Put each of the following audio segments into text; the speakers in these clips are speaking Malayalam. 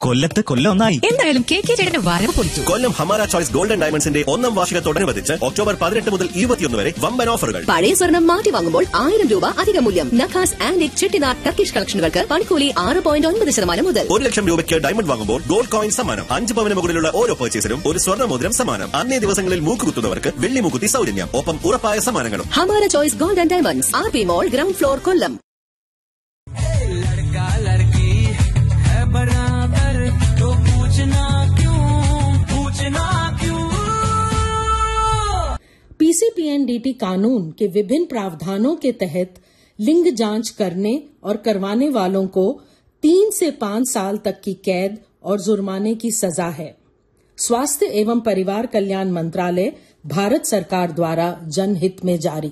കൊല്ലത്ത് കൊല്ലം ഒന്നായി എന്തായാലും കെ കെ ചേട്ടന്റെ വരവ് പൊളിച്ചു കൊല്ലം ഹമാര ചോയ്സ് ഗോൾഡൻ ഡയമണ്ട്സിന്റെ ഒന്നാം വാർഷികത്തോടനുബന്ധിച്ച് ഒക്ടോബർ പതിനെട്ട് മുതൽ ഇരുപത്തിയൊന്ന് വരെ വമ്പൻ ഓഫറുകൾ പഴയ സ്വർണം മാറ്റി വാങ്ങുമ്പോൾ ആയിരം രൂപ അധിക മൂല്യം നഖാസ് ആൻഡ് ചെട്ടിനാർ ടർക്കിഷ് കളക്ഷനുകൾക്ക് പണിക്കൂലി ആറ് പോയിന്റ് ഒൻപത് ശതമാനം മുതൽ ഒരു ലക്ഷം രൂപയ്ക്ക് ഡയമണ്ട് വാങ്ങുമ്പോൾ ഗോൾഡ് കോയിൻ സമ്മാനം അഞ്ച് പവന് മുകളിലുള്ള ഓരോ പർച്ചേസിനും ഒരു സ്വർണ്ണ മോതിരം സമ്മാനം അന്നേ ദിവസങ്ങളിൽ മൂക്കുകുത്തുന്നവർക്ക് വെള്ളി മൂക്കുത്തി സൗജന്യം ഒപ്പം ഉറപ്പായ സമ്മാനങ്ങളും Hamara choice gold and diamonds R P mall ground floor Kollam लड़का लड़की है बराबर तो पूछना क्यों पूछना क्यों पीसीपीएनडीटी कानून के विभिन्न प्रावधानों के तहत लिंग जांच करने और करवाने वालों को तीन से पांच साल तक की कैद और जुर्माने की सजा है स्वास्थ्य एवं परिवार कल्याण मंत्रालय भारत सरकार द्वारा जनहित में जारी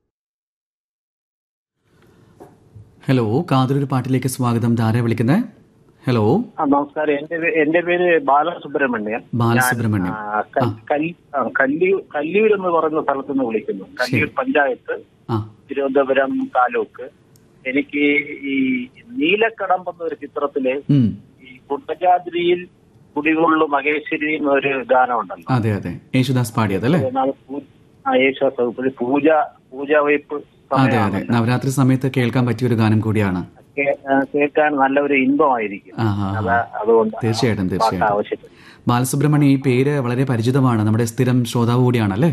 ഹലോ കാതലൊരു പാട്ടിലേക്ക് സ്വാഗതം ധാര വിളിക്കുന്നത് ഹലോ ആ, നമസ്കാരം എന്റെ പേ- എന്റെ പേര് ബാലസുബ്രഹ്മണ്യൻ ബാലസുബ്രഹ്മണ്യൻ. ഞാൻ, ആ, ക- കൽ- ആ, കല്ലി- കല്ലൂർ എന്ന് പറയുന്ന സ്ഥലത്ത് നിന്ന് വിളിക്കുന്നു കല്ലൂർ പഞ്ചായത്ത് ആ തിരുവനന്തപുരം താലൂക്ക് എനിക്ക് ഈ നീലക്കടമ്പ് എന്നൊരു ചിത്രത്തില് ഉം. ഈ കുട്ടജാദ്രിയിൽ കുടികൊള്ളു മഹേശ്വരി എന്നൊരു ഗാനമുണ്ടല്ലോ അതെ അതെ യേശുദാസ് പാടിയത് അല്ലേ അത് പൂ- ആ യേശുദാസ് വകുപ്പിൽ പൂജ പൂജ വയ്പ് അതെ അതെ നവരാത്രി സമയത്ത് കേൾക്കാൻ പറ്റിയ ഒരു ഗാനം കൂടിയാണ് കേൾക്കാൻ നല്ലൊരു ഇൻപമായിരിക്കും ആ, ആ, ആ. അത് അതുകൊണ്ട് തീർച്ചയായിട്ടും, പാട്ട് തീർച്ചയായിട്ടും. ആവശ്യപ്പെട്ടു ബാലസുബ്രഹ്മണ്യം ഈ പേര് വളരെ പരിചിതമാണ് നമ്മുടെ സ്ഥിരം ശ്രോതാവ് കൂടിയാണല്ലേ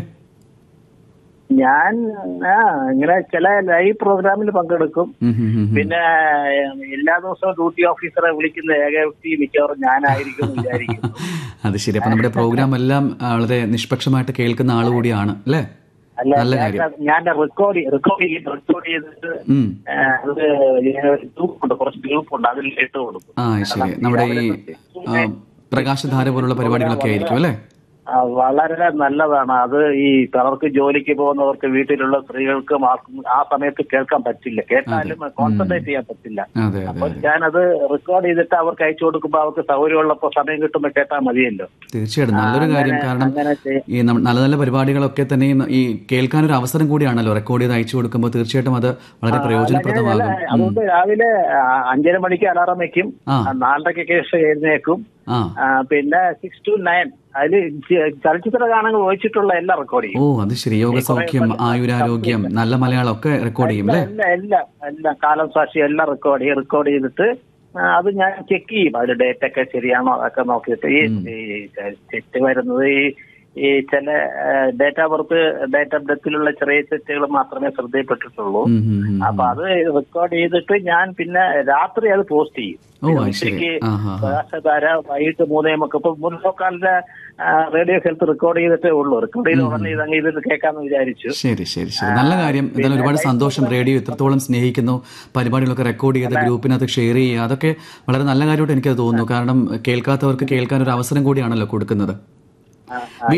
ഞാൻ ആ, ഇങ്ങനെ ചില ലൈവ് പ്രോഗ്രാമിൽ പങ്കെടുക്കും ഉം, ഉം, ഉം, ഉം. പിന്നെ ഏഹ്, എല്ലാ ദിവസവും ഡ്യൂട്ടി ഓഫീസറെ വിളിക്കുന്ന ഏക വ്യക്തി മിക്കവാറും ഞാനായിരിക്കും എന്ന് വിചാരിക്കുന്നു അത് ശരി അപ്പൊ നമ്മുടെ പ്രോഗ്രാം എല്ലാം ആ, വളരെ നിഷ്പക്ഷമായിട്ട് കേൾക്കുന്ന ആൾ കൂടിയാണ് അല്ലേ അല്ല നല്ല ഞാൻ- കാര്യം ഞാൻ റെക്കോർഡ് റെക്കോർഡ് ചെയ്ത് റെക്കോർഡ് ചെയ്തിട്ട് ഉം. ഏഹ്, അത് ഗ്രൂപ്പ് ഉണ്ട് കുറച്ച് ഗ്രൂപ്പ് ഉണ്ട് അതിൽ ഇട്ട് കൊടുക്കും ആ ശരി നമ്മുടെ ഈ ആ, പ്രകാശധാര പോലുള്ള പരിപാടികളൊക്കെ ആയിരിക്കും അല്ലേ ആ, വളരെ നല്ലതാണ് അത് ഈ പലർക്ക് ജോലിക്ക് പോകുന്നവർക്ക് വീട്ടിലുള്ള സ്ത്രീകൾക്ക് ആ സമയത്ത് കേൾക്കാൻ പറ്റില്ല കേട്ടാലും കോൺസെൻട്രേറ്റ് ചെയ്യാൻ പറ്റില്ല അതെ അതെ അപ്പൊ അതെ ഞാനത് റെക്കോർഡ് ചെയ്തിട്ട് അവർക്ക് അയച്ചു കൊടുക്കുമ്പോൾ അവർക്ക് സൗകര്യമുള്ളപ്പോ സമയം കിട്ടുമ്പോൾ കേട്ടാൽ മതിയല്ലോ തീർച്ചയായിട്ടും നല്ലൊരു അങ്ങനെ- കാര്യം കാരണം അങ്ങനെ ചെയ്യ- ഈ നമ്മ- നല്ല നല്ല പരിപാടികളൊക്കെ തന്നെ ഈ- ഈ കേൾക്കാൻ ഒരു അവസരം കൂടിയാണല്ലോ റെക്കോർഡ് ചെയ്ത് അയച്ചു കൊടുക്കുമ്പോൾ തീർച്ചയായിട്ടും അത് വളരെ പ്രയോജനപ്രദമാകും ഉം. അതുകൊണ്ട് രാവിലെ ആ, അഞ്ചര മണിക്ക് അലാറം വെക്കും ആ. ആ, നാലരയ്ക്ക് ശേഷം എഴുന്നേക്കും ആ ആ, പിന്നെ സിക്സ് ടു നയൻ അതില് ച- ചലച്ചിത്ര ഗാനങ്ങൾ വായിച്ചിട്ടുള്ള എല്ലാം റെക്കോർഡ് ഓ ചെയ്യും അത് ശരി യോഗസൗഖ്യം ആയുരാരോഗ്യം നല്ല മലയാളം ഒക്കെ റെക്കോർഡ് ചെയ്യും അല്ലേ എല്ലാം എല്ലാം എല്ലാം കാലം സാക്ഷി എല്ലാം റെക്കോർഡ് ചെയ്യും റെക്കോർഡ് ചെയ്തിട്ട് ആ, അത് ഞാൻ ചെക്ക് ചെയ്യും അതിന്റെ ഡേറ്റ് ഒക്കെ ശരിയാണോ അതൊക്കെ നോക്കിയിട്ട് ഈ ഈ തെറ്റ് വരുന്നത് ഈ ഈ ചില date of birth date of ഡെത്തിലുള്ള ചെറിയ തെറ്റുകൾ മാത്രമേ ശ്രദ്ധയിൽപ്പെട്ടിട്ടുള്ളൂ ഉം, ഉം, ഉം. അപ്പൊ അത് റെക്കോർഡ് ചെയ്തിട്ട് ഞാൻ പിന്നെ രാത്രി അത് പോസ്റ്റ് ചെയ്യും ഓ, പിന്നെ അത് ശരി. ഉച്ചയ്ക്ക് ആ, ആ, ആ. പ്രകാശധാര വൈകിട്ട് മൂന്നേ മുക്ക് ഇപ്പൊ മുൻപോക്കാലിന്റെ റേഡിയോ ഹെൽത്ത് റെക്കോർഡ് ചെയ്തിട്ടേ ഉള്ളൂ റെക്കോർഡ് ചെയ്ത് ഉടനെ ഇതങ്ങ് ഇത് കേൾക്കാന്ന് വിചാരിച്ചു ശരി ശരി ശരി നല്ല കാര്യം എന്തായാലും ഒരുപാട് സന്തോഷം റേഡിയോ ഇത്രത്തോളം സ്നേഹിക്കുന്നു പരിപാടികളൊക്കെ റെക്കോർഡ് ചെയ്ത് ഗ്രൂപ്പിനകത്ത് ഷെയർ ചെയ്യുക അതൊക്കെ വളരെ നല്ല കാര്യമായിട്ട് എനിക്കത് തോന്നുന്നു കാരണം കേൾക്കാത്തവർക്ക് കേൾക്കാൻ ഒരു അവസരം കൂടിയാണല്ലോ കൊടുക്കുന്നത്